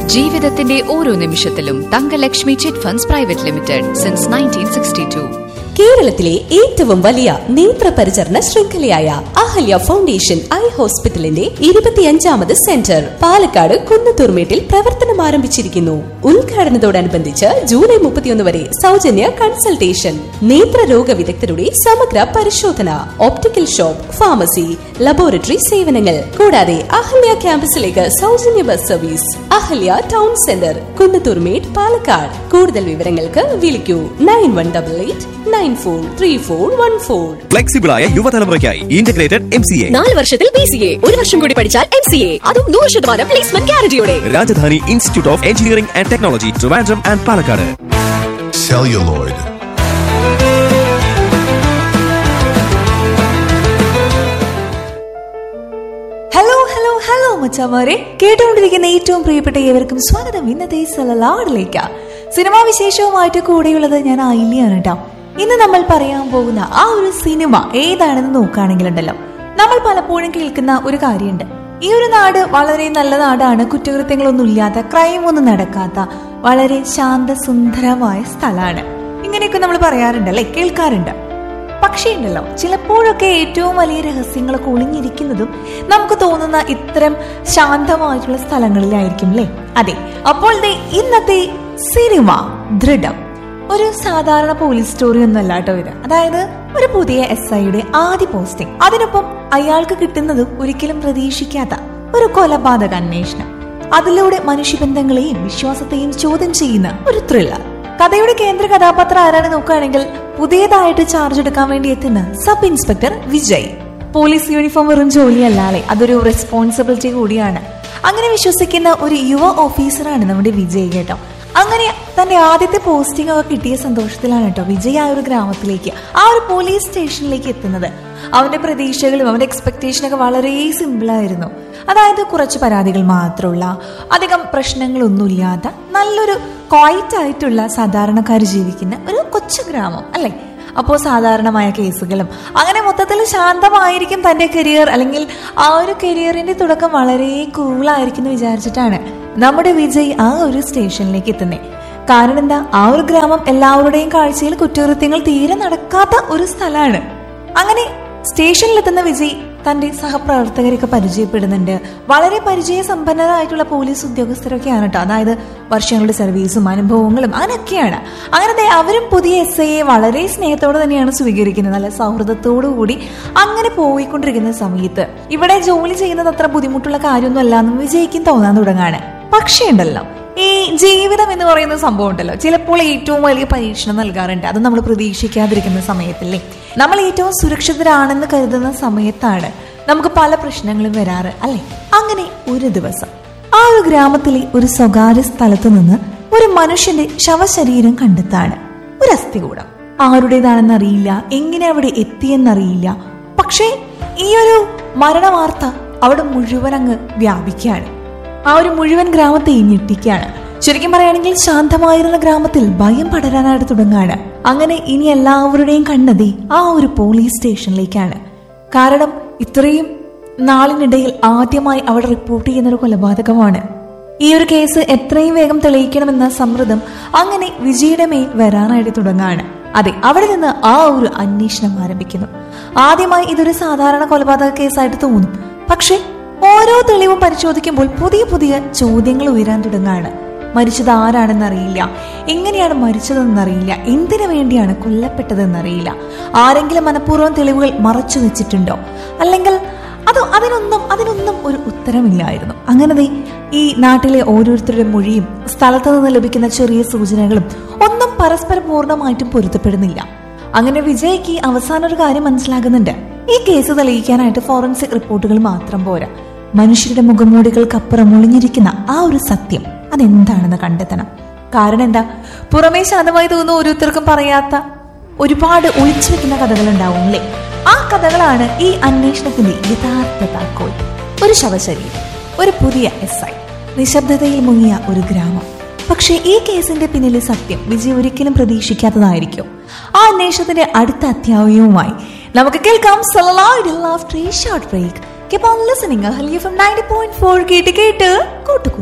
ജീവിതത്തിന്റെ ഓരോ നിമിഷത്തിലും Thankalakshmi chit funds private limited since nineteen sixty two കേരളത്തിലെ ഏറ്റവും വലിയ നേത്ര പരിചരണ ശൃംഖലയായ അഹല്യ ഫൗണ്ടേഷൻ ഐ ഹോസ്പിറ്റലിന്റെ ഇരുപത്തിയഞ്ചാമത് സെന്റർ പാലക്കാട് കുന്നത്തൂർമേട്ടിൽ പ്രവർത്തനം ആരംഭിച്ചിരിക്കുന്നു ഉദ്ഘാടനത്തോടനുബന്ധിച്ച് ജൂലൈ മുപ്പത്തിയൊന്ന് വരെ സൗജന്യ കൺസൾട്ടേഷൻ നേത്രരോഗ വിദഗ്ധരുടെ സമഗ്ര പരിശോധന ഓപ്റ്റിക്കൽ ഷോപ്പ് ഫാർമസി ലബോറട്ടറി സേവനങ്ങൾ കൂടാതെ അഹല്യ ക്യാമ്പസിലേക്ക് സൗജന്യ bus service Ahalya town centre Kunnathurmedu Palakkad കൂടുതൽ വിവരങ്ങൾക്ക് വിളിക്കൂ nine one double eight nine four three four one four ഫ്ലെക്സിബിളായ യുവതലമുറയ്ക്കായി ഇന്റഗ്രേറ്റഡ് എം സി എ നാല് വർഷത്തിൽ ബി സി എ ഒരു വർഷം കൂടി പഠിച്ചാൽ എം സി എ അതും നൂറ് ശതമാനം പ്ലേസ്മെന്റ് ഗ്യാരണ്ടിയോടെ Rajadhani institute of engineering and technology Trivandrum and Palakkad celluloid, hello hello hello മച്ചാമാരെ കേട്ടുകൊണ്ടിരിക്കുന്ന ഏറ്റവും പ്രിയപ്പെട്ട ഏവർക്കും സ്വാഗതം ഇന്നത്തെ സലലാടിലേക്ക് സിനിമാ വിശേഷവുമായിട്ട് കൂടെയുള്ളത് ഞാൻ ആയില്യാണ് കേട്ടോ ഇന്ന് നമ്മൾ പറയാൻ പോകുന്ന ആ ഒരു സിനിമ ഏതാണെന്ന് നോക്കുകയാണെങ്കിലുണ്ടല്ലോ നമ്മൾ പലപ്പോഴും കേൾക്കുന്ന ഒരു കാര്യമുണ്ട് ഈ ഒരു നാട് വളരെ നല്ല നാടാണ് കുറ്റകൃത്യങ്ങളൊന്നും ഇല്ലാത്ത ക്രൈം ഒന്നും നടക്കാത്ത വളരെ ശാന്തസുന്ദരമായ സ്ഥലമാണ് ഇങ്ങനെയൊക്കെ നമ്മൾ പറയാറുണ്ട് അല്ലെ കേൾക്കാറുണ്ട് പക്ഷേ ഉണ്ടല്ലോ ചിലപ്പോഴൊക്കെ ഏറ്റവും വലിയ രഹസ്യങ്ങളൊക്കെ ഒളിഞ്ഞിരിക്കുന്നതും നമുക്ക് തോന്നുന്ന ഇത്തരം ശാന്തമായിട്ടുള്ള സ്ഥലങ്ങളിലായിരിക്കും അല്ലേ അതെ അപ്പോൾ ദേ ഇന്നത്തെ സിനിമ ദൃഢം ഒരു സാധാരണ പോലീസ് സ്റ്റോറി ഒന്നല്ല കേട്ടോ ഇത് അതായത് ഒരു പുതിയ എസ് ഐയുടെ ആദ്യ പോസ്റ്റിംഗ് അതിനൊപ്പം അയാൾക്ക് കിട്ടുന്നതും ഒരിക്കലും പ്രതീക്ഷിക്കാത്ത ഒരു കൊലപാതക അന്വേഷണം അതിലൂടെ മനുഷ്യബന്ധങ്ങളെയും വിശ്വാസത്തെയും ചോദ്യം ചെയ്യുന്ന ഒരു ത്രില്ലർ കഥയുടെ കേന്ദ്ര കഥാപാത്രം ആരാണ് നോക്കുകയാണെങ്കിൽ പുതിയതായിട്ട് ചാർജ് എടുക്കാൻ വേണ്ടി എത്തുന്ന sub inspector Vijay police uniform വെറും ജോലിയല്ലാതെ അതൊരു റെസ്പോൺസിബിലിറ്റി കൂടിയാണ് അങ്ങനെ വിശ്വസിക്കുന്ന ഒരു യുവ ഓഫീസറാണ് നമ്മുടെ വിജയ് കേട്ടോ അങ്ങനെ തന്റെ ആദ്യത്തെ പോസ്റ്റിംഗ് ഒക്കെ കിട്ടിയ സന്തോഷത്തിലാണ് കേട്ടോ വിജയ് ആ ഒരു ഗ്രാമത്തിലേക്ക് ആ ഒരു പോലീസ് സ്റ്റേഷനിലേക്ക് എത്തുന്നത് അവന്റെ പ്രതീക്ഷകളും അവന്റെ എക്സ്പെക്ടേഷനൊക്കെ വളരെ സിമ്പിളായിരുന്നു അതായത് കുറച്ച് പരാതികൾ മാത്രമുള്ള അധികം പ്രശ്നങ്ങളൊന്നുമില്ലാത്ത നല്ലൊരു ക്വൈറ്റ് ആയിട്ടുള്ള സാധാരണക്കാർ ജീവിക്കുന്ന ഒരു കൊച്ചു ഗ്രാമം അല്ലേ അപ്പോൾ സാധാരണമായ കേസുകളും അങ്ങനെ മൊത്തത്തിൽ ശാന്തമായിരിക്കും തന്റെ കരിയർ അല്ലെങ്കിൽ ആ ഒരു കരിയറിന്റെ തുടക്കം വളരെ കൂളായിരിക്കും എന്ന് വിചാരിച്ചിട്ടാണ് നമ്മുടെ വിജയ് ആ ഒരു സ്റ്റേഷനിലേക്ക് എത്തുന്നത് കാരണം എന്താ ആ ഒരു ഗ്രാമം എല്ലാവരുടെയും കാഴ്ചയിൽ കുറ്റകൃത്യങ്ങൾ തീരെ നടക്കാത്ത ഒരു സ്ഥലമാണ് അങ്ങനെ സ്റ്റേഷനിലെത്തുന്ന വിജയ് തന്റെ സഹപ്രവർത്തകരെയൊക്കെ പരിചയപ്പെടുന്നുണ്ട് വളരെ പരിചയസമ്പന്നരായിട്ടുള്ള പോലീസ് ഉദ്യോഗസ്ഥരൊക്കെയാണ് കേട്ടോ അതായത് വർഷങ്ങളുടെ സർവീസും അനുഭവങ്ങളും അങ്ങനെയൊക്കെയാണ് അങ്ങനെ ദേ അവരും പുതിയ എസ് ഐയെ വളരെ സ്നേഹത്തോടെ തന്നെയാണ് സ്വീകരിക്കുന്നത് നല്ല സൗഹൃദത്തോടു കൂടി അങ്ങനെ പോയിക്കൊണ്ടിരിക്കുന്ന സമയത്ത് ഇവിടെ ജോലി ചെയ്യുന്നത് അത്ര ബുദ്ധിമുട്ടുള്ള കാര്യമൊന്നും അല്ല എന്ന് വിജയിക്കും തോന്നാൻ തുടങ്ങാണ് പക്ഷേ ഉണ്ടല്ലോ ഈ ജീവിതം എന്ന് പറയുന്ന സംഭവം ഉണ്ടല്ലോ ചിലപ്പോൾ ഏറ്റവും വലിയ പരീക്ഷണം നൽകാറുണ്ട് അത് നമ്മൾ പ്രതീക്ഷിക്കാതിരിക്കുന്ന സമയത്തല്ലേ നമ്മൾ ഏറ്റവും സുരക്ഷിതരാണെന്ന് കരുതുന്ന സമയത്താണ് നമുക്ക് പല പ്രശ്നങ്ങളും വരാറ് അല്ലെ അങ്ങനെ ഒരു ദിവസം ആ ഒരു ഗ്രാമത്തിലെ ഒരു സ്വകാര്യ സ്ഥലത്ത് നിന്ന് ഒരു മനുഷ്യന്റെ ശവശരീരം കണ്ടെത്താണ് ഒരു അസ്ഥികൂടം ആരുടേതാണെന്ന് അറിയില്ല എങ്ങനെ അവിടെ എത്തിയെന്നറിയില്ല പക്ഷേ ഈ ഒരു മരണവാർത്ത അവിടെ മുഴുവൻ അങ്ങ് വ്യാപിക്കുകയാണ് ആ ഒരു മുഴുവൻ ഗ്രാമത്തെയും ഞെട്ടിക്കുകയാണ് ശരിക്കും പറയുകയാണെങ്കിൽ ശാന്തമായിരുന്ന ഗ്രാമത്തിൽ ഭയം പടരാനായിട്ട് തുടങ്ങാണ് അങ്ങനെ ഇനി എല്ലാവരുടെയും കണ്ണതി ആ ഒരു പോലീസ് സ്റ്റേഷനിലേക്കാണ് കാരണം ഇത്രയും നാളിനിടയിൽ ആദ്യമായി അവിടെ റിപ്പോർട്ട് ചെയ്യുന്ന ഒരു കൊലപാതകമാണ് ഈ ഒരു കേസ് എത്രയും വേഗം തെളിയിക്കണമെന്ന സമ്മർദ്ദം അങ്ങനെ വിജയുടെ മേൽ വരാനായിട്ട് തുടങ്ങാണ് അതെ അവിടെ നിന്ന് ആ ഒരു അന്വേഷണം ആരംഭിക്കുന്നു ആദ്യമായി ഇതൊരു സാധാരണ കൊലപാതക കേസായിട്ട് തോന്നും പക്ഷെ ഓരോ തെളിവും പരിശോധിക്കുമ്പോൾ പുതിയ പുതിയ ചോദ്യങ്ങൾ ഉയരാൻ തുടങ്ങാണ് മരിച്ചത് ആരാണെന്നറിയില്ല എങ്ങനെയാണ് മരിച്ചതെന്നറിയില്ല എന്തിനു വേണ്ടിയാണ് കൊല്ലപ്പെട്ടതെന്നറിയില്ല ആരെങ്കിലും മനഃപൂർവ്വം തെളിവുകൾ മറച്ചു വെച്ചിട്ടുണ്ടോ അല്ലെങ്കിൽ അത് അതിനൊന്നും അതിനൊന്നും ഒരു ഉത്തരമില്ലായിരുന്നു അങ്ങനെ ദേ ഈ നാട്ടിലെ ഓരോരുത്തരുടെ മൊഴിയും സ്ഥലത്ത് നിന്ന് ലഭിക്കുന്ന ചെറിയ സൂചനകളും ഒന്നും പരസ്പരം പൂർണ്ണമായിട്ടും പൊരുത്തപ്പെടുന്നില്ല അങ്ങനെ വിജയ്ക്ക് അവസാനം ഒരു കാര്യം മനസ്സിലാകുന്നുണ്ട് ഈ കേസ് തെളിയിക്കാനായിട്ട് ഫോറൻസിക് റിപ്പോർട്ടുകൾ മാത്രം പോരാ മനുഷ്യരുടെ മുഖമൂടികൾക്കപ്പുറം ഒളിഞ്ഞിരിക്കുന്ന ആ ഒരു സത്യം അതെന്താണെന്ന് കണ്ടെത്തണം കാരണം എന്താ പുറമേ ശാന്തമായി തോന്നുന്ന ഓരോരുത്തർക്കും പറയാത്ത ഒരുപാട് ഒളിച്ചു വെക്കുന്ന കഥകൾ ഉണ്ടാവും അല്ലേ ആ കഥകളാണ് ഈ അന്വേഷണത്തിന്റെ യഥാർത്ഥ താക്കോൽ ഒരു ശവശരീരം ഒരു പുതിയ എസ് ഐ നിശബ്ദതയിൽ മുങ്ങിയ ഒരു ഗ്രാമം പക്ഷേ ഈ കേസിന്റെ പിന്നിലെ സത്യം വിജയ് ഒരിക്കലും പ്രതീക്ഷിക്കാത്തതായിരിക്കും ആ അന്വേഷണത്തിന്റെ അടുത്ത അധ്യായവുമായി നമുക്ക് കേൾക്കാം short break keep on listening ഹലിയ ഫ്രം നയൻറ്റി പോയിന്റ് ഫോർ കേട്ട് കേട്ട്